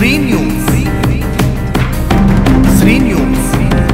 Shri news Sri news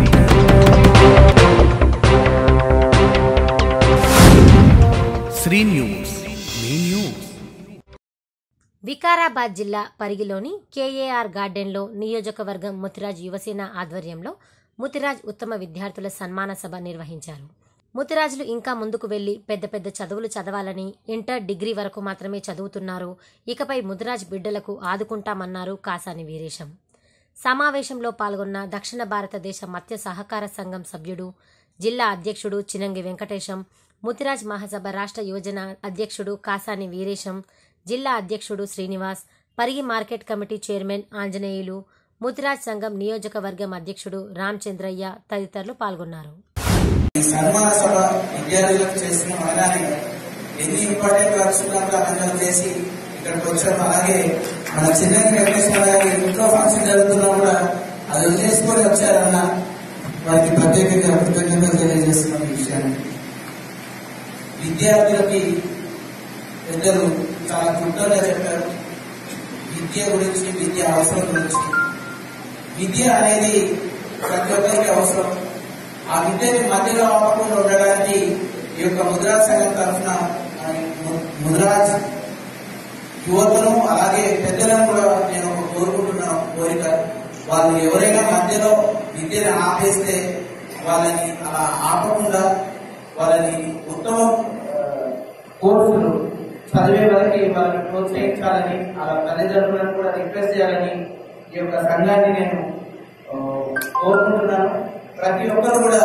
Sri news మీ news Vikarabad జిల్లా పరిగిలోని కేఏఆర్ గార్డెన్లో నియోజకవర్గం ముతిరాజ్ యువసేన ఆధ్వర్యంలో ముతిరాజ్ ఉత్తమ విద్యార్థుల సన్మాన సభ నిర్వహించారు ముతిరాజులు ఇంకా ముందుకు వెళ్లి పెద్ద పెద్ద చదువులు చదవాలని ఇంటర్ డిగ్రీ వరకు మాత్రమే చదువుతున్నారు ఇకపై ముదిరాజ్ బిడ్డలకు ఆదుకుంటామన్నారు కాసాని వీరేశం సమావేశంలో పాల్గొన్న దక్షిణ భారతదేశ మత్స్య సహకార సంఘం సభ్యుడు జిల్లా అధ్యక్షుడు చినంగి వెంకటేశం ముతిరాజ్ మహాసభ రాష్ట్ర యువజన అధ్యక్షుడు కాసాని వీరేశం జిల్లా అధ్యక్షుడు Srinivas Parigi market committee chairman Anjaneyulu Muthiraj సంఘం నియోజకవర్గం అధ్యక్షుడు రామచంద్రయ్య తదితరులు పాల్గొన్నారు ఈ సన్మాన సభ విద్యార్థులకు చేసిన మరణాన్ని ఎన్ని ఇంపార్టెంట్ వర్క్స్ ఉన్నారో అందరూ చేసి ఇక్కడికి వచ్చాము అలాగే మన చిన్న వెంకటేశ్వర గారి ఇంట్లో ఫంక్షన్ జరుగుతున్నా కూడా అది వదిలేసుకొని వచ్చారన్న వారికి ప్రత్యేకంగా కృతజ్ఞతలు తెలియజేస్తున్న ఈ విషయాన్ని విద్యార్థులకి పెద్దలు చాలా క్లుప్తంగా చెప్పారు విద్య గురించి విద్య అవసరం గురించి విద్య అనేది ప్రతి ఒక్కరికి అవసరం ఆ విద్యని మధ్యలో ఆపకుండా ఉండడానికి ఈ యొక్క ముద్రాజ్ సంఘం తరఫున ముద్రాజ్ యువతను అలాగే పెద్దలను కూడా నేను ఒక కోరుకుంటున్నాను కోరిక వాళ్ళు ఎవరైనా మధ్యలో విద్యను ఆపేస్తే వాళ్ళని అలా ఆపకుండా వాళ్ళని ఉత్తమ కోర్సులు చదివే వరకు వాళ్ళని ప్రోత్సహించాలని అలా తల్లిదండ్రులను కూడా రిక్వెస్ట్ చేయాలని ఈ యొక్క సంఘాన్ని నేను ఆ, కోరుకుంటున్నాను ప్రతి ఒక్కరు కూడా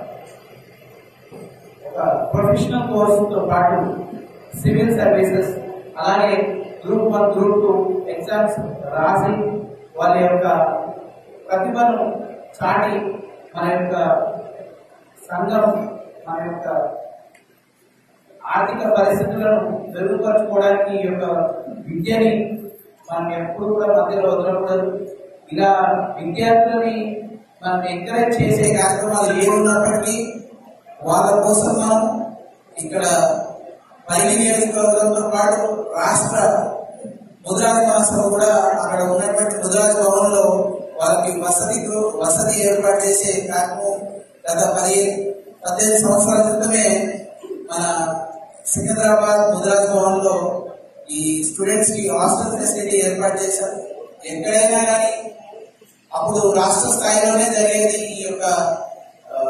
ఒక ప్రొఫెషనల్ కోర్సుతో పాటు సివిల్ సర్వీసెస్ అలాగే group one group two exams రాసి వాళ్ళ యొక్క ప్రతిభను చాటి మన యొక్క సంఘం మన యొక్క ఆర్థిక పరిస్థితులను మెరుగుపరచుకోవడానికి ఈ యొక్క విద్యని మనం ఎప్పుడు కూడా మధ్యలో వదలకూడదు ఇలా విద్యార్థులని మనం ఎంకరేజ్ చేసే కార్యక్రమాలు ఏమున్నప్పటికీ వాళ్ళ కోసం మనం ఇక్కడ పైకి నియోజకవర్గంతో పాటు రాష్ట్ర ముద్రాజ్ మహాసభ కూడా అక్కడ ఉన్నటువంటి ముద్రాజ్ భవన్లో వాళ్ళకి వసతి గృహ- వసతి ఏర్పాటు చేసే కార్యక్రమం గత పది పద్దెనిమిది సంవత్సరాల క్రితమే మన సికింద్రాబాద్ ముద్రాజ్ భవన్ లో ఈ స్టూడెంట్స్ కి హాస్టల్ ఫెసిలిటీ ఏర్పాటు చేశారు ఎక్కడైనా కానీ అప్పుడు రాష్ట్ర స్థాయిలోనే జరిగేది ఈ యొక్క ఆ,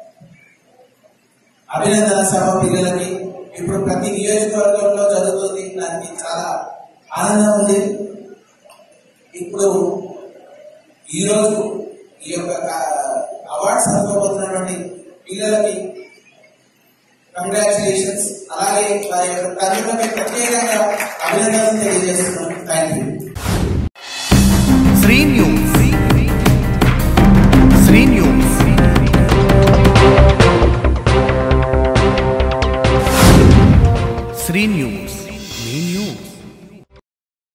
అభినందన సభ పిల్లలకి ఇప్పుడు ప్రతి నియోజకవర్గంలో జరుగుతుంది దానికి చాలా ఆనందం ఉంది ఇప్పుడు ఈరోజు ఈ యొక్క అవార్డ్స్ అందుకోబోతున్నటువంటి పిల్లలకి కంగ్రాచులేషన్స్ అలాగే వారి యొక్క తల్లిదండ్రులకి ప్రత్యేకంగా అభినందనలు తెలియజేస్తున్నాను thank you Sri news Sri news Sri news